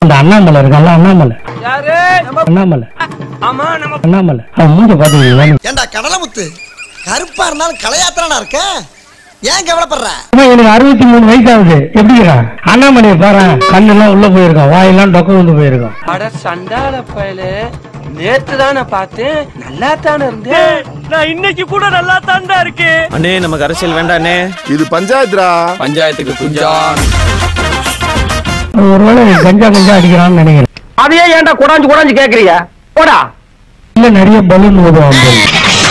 அந்த அண்ணாமலை இருக்கான்ல அண்ணாமலை அண்ணாமலை அண்ணாமலை அவன் மூஞ்ச பாத்தீங்களா ஏண்டா கடலமுத்து கருப்பா இருந்தாலும் கலையாத்திரனா இருக்க ஏன் கவலைப்படுற அம்மா, எனக்கு அறுபத்தி மூணு வயசு ஆகுது எப்படிங்கிறான் அண்ணாமலையை பாரு கண்ணெல்லாம் உள்ள போயிருக்கான் வாயெல்லாம் டொக்க வந்து போயிருக்கான் அட சண்டால பயல நேத்து தானே பார்த்தேன் நல்லா தானே இருந்தேன் நான் இன்னைக்கு கூட நல்லா தாண்டா இருக்கேன் அண்ணே நமக்கு அரசியல் வேண்டாண்ணே இது பஞ்சாயத்துடா பஞ்சாயத்துக்கு குஞ்சா ஒருவேளை கஞ்சா கஞ்சா அடிக்கிறான்னு நினைக்கிறேன் அதையே ஏன்டா குடாஞ்சு குடாஞ்சு கேக்குறியா போடா இல்ல நிறைய பலூன் ஊதுவான் போல.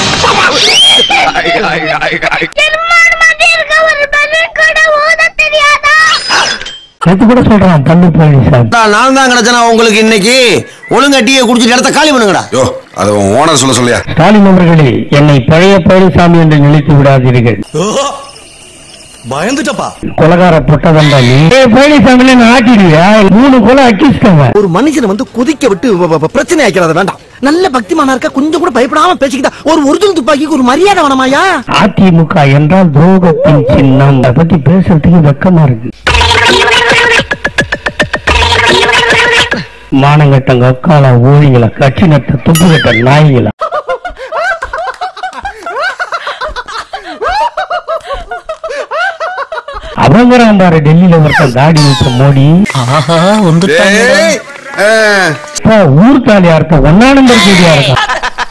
நேத்து கூட சொல்றான் தள்ளு பழனிசாமி நான் தான் கிடைச்சனா உங்களுக்கு இன்னைக்கு ஒழுங்கா டீயை குடிச்சிட்டு இடத்த காலி பண்ணுங்கடா யோ அதை ஓனர் சொல்ல சொல்லியா ஸ்டாலின் அவர்களே என்னை பழைய பழனிசாமி என்று நினைத்து விடாதீர்கள் பயந்துட்டப்பா கொலகார பொட்டதண்டா நீ ஏய், பழனிசாமில நான் ஆட்டிடுவியா மூணு கொலை அக்கிஸ்டவ ஒரு மனுஷனை வந்து கொதிக்க விட்டு வ- வ- பிரச்சனை ஆக்கிறது வேண்டாம் நல்ல பக்திமானா இருக்க கொஞ்சம் கூட பயப்படாம பேசிக்கிட்டா ஒரு ஒரிஜினல் துப்பாக்கிக்கு ஒரு மரியாதை வேணாமாயா அதிமுக என்றால் துரோகத்தின் சின்னம் அதை பத்தி பேசுறதுக்கு வெக்கமா இருக்கு மானங்கட்ட அக்கால ஊழிகளை கட்சி நட்ட துப்புகட்ட நாய்களா அவங்கிறான் பாரு டெல்லியில ஒருத்தன் தாடி வச்ச மோடி ஏய் ஆ, அப்பா, ஊர் தாலியா இருக்க ஒன்னா நம்பர் கேடியா இருக்கான்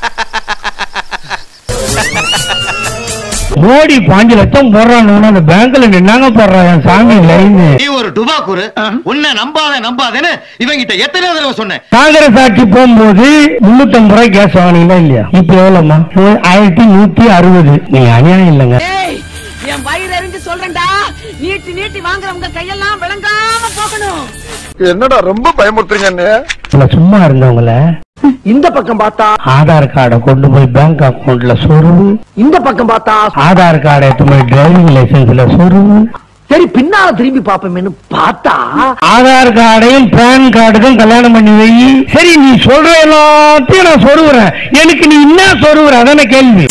மோடி பாஞ்சு லட்சம் போடுறான்னு அந்த பேங்க்ல நின்னாங்க போடுறான் என் சாமி லைன் நீ ஒரு டுபாக்கூரு உன்னை நம்பாத நம்பாதேன்னு இவங்கிட்ட எத்தனை தடவை சொன்னேன் காங்கிரஸ் ஆட்சி போகும்போது முன்னூத்தி ஐம்பது ரூபாய் கேஸ் வாங்கினீங்களா இல்லையா இப்ப எவ்வளவுமா நூ- ஆயிரத்தி நூத்தி அறுபது நீங்க அநியாயம் இல்லைங்க என் வயிறு எரிஞ்சு சொல்றேன்டா நீட்டி நீட்டி வாங்குறவங்க கையெல்லாம் விளங்காம போகணும் என்னடா ரொம்ப பயமுறுத்துறீங்க அண்ணே இல்ல சும்மா இருந்தவங்கள இந்த பக்கம் பார்த்தா ஆதார் கார்டை கொண்டு போய் பேங்க் அக்கவுண்ட்ல சொருவு இந்த பக்கம் பார்த்தா ஆதார் கார்டை எடுத்து போய் டிரைவிங் லைசன்ஸ்ல சொருவு சரி பின்னால திரும்பி பாப்போமேனு பார்த்தா ஆதார் கார்டையும் பேன் கார்டுக்கும் கல்யாணம் பண்ணி வை சரி நீ சொல்ற எல்லாத்தையும் நான் சொருவுறேன் எனக்கு நீ என்ன சொருவுற அதான கேள்வி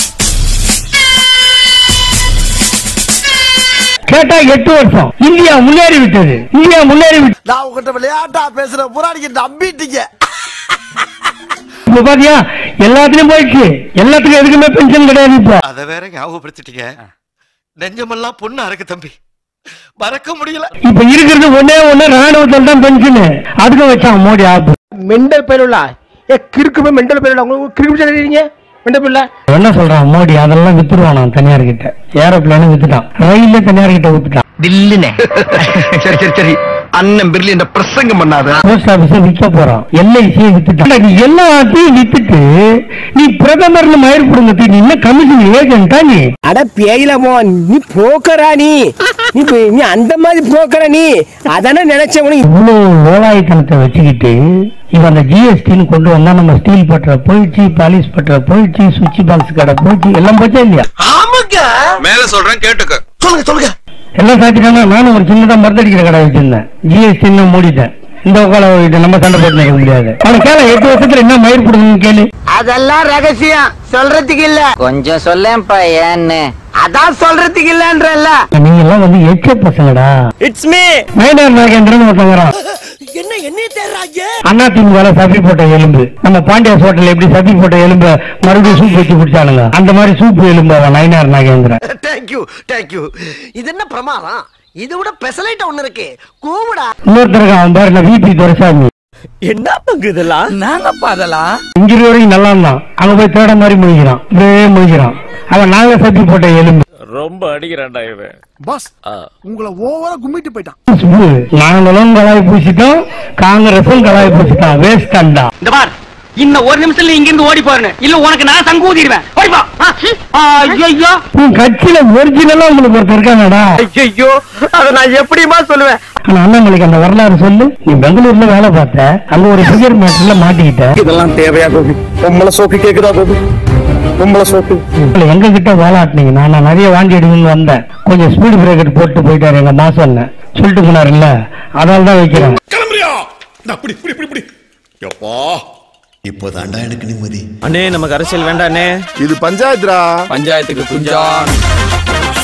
கேட்டா எட்டு வருஷம் இந்தியா முன்னேறி விட்டது இந்தியா முன்னேறி விட்டது நான் உங்ககிட்ட விளையாட்டா பேசுற புறாடிக்கு நம்பிட்டீங்க இப்ப பாத்தியா எல்லாத்துலயும் போயிடுச்சு எல்லாத்துக்கும் எதுக்குமே பென்ஷன் கிடையாது இப்போ அத வேற ஞாபகப்படுத்திட்டீங்க நெஞ்சமெல்லாம் பொண்ணா இருக்கு தம்பி மறக்க முடியல இப்ப இருக்கிறது ஒண்ணே ஒண்ணு ராணுவத்தில் தான் பென்ஷன் அதுக்கு வச்சான் மோடி ஆப்பு மெண்டல் பேருலா ஏ கிறுக்குமே மெண்டல் பேருலா உங்களுக்கு கிறுக்கு தெரியுங்க மெண்டல் பேருல என்ன சொல்றான் மோடி அதெல்லாம் வித்துருவான் நான் தனியார் கிட்ட ஏரோப்ளேனும் வித்துட்டான் ரயில்ல தனியார் கிட்ட வித்துட்டான் தில்லுனே சரி சரி சரி அண்ணன் பிர்லி இந்த பிரசங்கம் பண்ணாத போஸ்ட் ஆபீஸ விற்க போறான் எல்ஐசியை வித்துட்டான் நீ எல்லாத்தையும் வித்துட்டு நீ பிரதமர்னு மயிர் குடும்பத்துக்கு நீ என்ன கமிஷன் ஏஜென்டா நீ அட பேயிலமோ நீ புரோக்கரா நீ நீ போய்- நீ அந்த மாதிரி புரோக்கரா நீ அதானே நினைச்ச உனக்கு இவ்வளவு வேலாயுத்தனத்தை வச்சுக்கிட்டு இவன் அந்த ஜிஎஸ்டின்னு கொண்டு வந்தா நம்ம ஸ்டீல் பற்ற போயிடுச்சு பாலிஷ் பற்ற போயிடுச்சு சுவிட்ச் பாக்ஸ் கடை போயிடுச்சு எல்லாம் போச்சா இல்லையா ஆமாங்க மேல சொல்றேன் கேட்டுக்க சொல்லுங்க சொல்லுங்க எல்லாம் சாத்திட்டாங்க நானும் ஒரு சின்னதா மருந்தடிக்கிற கடை வச்சிருந்தேன் ஜிஎஸ்டி மூடிட்டேன் இந்த உட்கால இது நம்ம சண்டை போட்டு நிற்க முடியாது அவனை கேள எட்டு வருஷத்துல என்ன மயிர் கொடுங்கன்னு கேளு அதெல்லாம் ரகசியம் சொல்றதுக்கு இல்ல கொஞ்சம் சொல்லேன்ப்பா ஏன்னு அதான் சொல்றதுக்கு இல்லன்றல்ல நீங்க எல்லாம் வந்து எச்ச பசங்கடா இட்ஸ் மீ மைனர் நாகேந்திரன் ஒருத்தங்கிறான் என்ன என்ன தேர்றாங்க அண்ணா திமுக சப்பி போட்ட எலும்பு நம்ம பாண்டியாஸ் ஹோட்டல்ல எப்படி சப்பி போட்ட எலும்ப மறுபடியும் சூப் வச்சு குடிச்சானுங்க அந்த மாதிரி சூப் எலும்பு அவன் நயினார் நாகேந்திரன் தேங்க்யூ தேங்க்யூ இது என்ன பிரமாதம் இது விட பெசலைட் ஒண்ணு இருக்கு கூவுடா இன்னொருத்தருக்கு அவன் பேர் என்ன விபி துரைசாமி என்ன பங்கு இதெல்லாம் நாங்கப்பா அதெல்லாம் இங்கிரி வரைக்கும் நல்லா இருந்தான் அங்க போய் தேட மாதிரி முழிக்கிறான் இப்படியே முழிக்கிறான் அவன் நாங்க சப்பி போட்ட எலும்பு ரொம்ப அடிக்கிறான்டா இவன் பாஸ் உங்களை ஓவரா கும்மிட்டு போயிட்டான் சுப்பு. நாங்களும் கலாய் பூசிட்டோம் காங்கிரஸும் கலாய் பூசிட்டான் வேஸ்ட் அண்டா இந்த பார் இன்னும் ஒரு நிமிஷத்துல இங்க இருந்து ஓடி போறேன் இல்ல உனக்கு நான் சங்கூதிடுவேன் ஓடி போ ஐயோ உன் கட்சியில ஒரிஜினலா உங்களுக்கு ஒருத்தர் இருக்காங்கடா ஐயோ அத நான் எப்படிமா சொல்லுவேன் ஆனா அண்ணாமலைக்கு அந்த வரலாறு சொல்லு நீ பெங்களூர்ல வேலை பார்த்த அங்க ஒரு பிகர் மேட்டர்ல மாட்டிக்கிட்ட இதெல்லாம் தேவையா கோபி பொம்பளை சோக்கு கேக்குதா கோபி பொம்பளை சோக்கு இல்ல, எங்க கிட்ட வாலாட்டினீங்கன்னா நான் நிறைய வாங்கி எடுக்கணும்னு வந்தேன் கொஞ்சம் ஸ்பீடு பிரேக்கர் போட்டு போயிட்டாரு எங்க மாசம் சொல்லிட்டு போனாரு இல்ல அதனால தான் வைக்கிறேன் கிளம்புறியா அப்படி இப்படி இப்படி இப்படி எப்பா இப்போதாண்டா எனக்கு நிம்மதி அண்ணே நமக்கு அரசியல் வேண்டாண்ணே இது பஞ்சாயத்துடா பஞ்சாயத்துக்கு குஞ்சா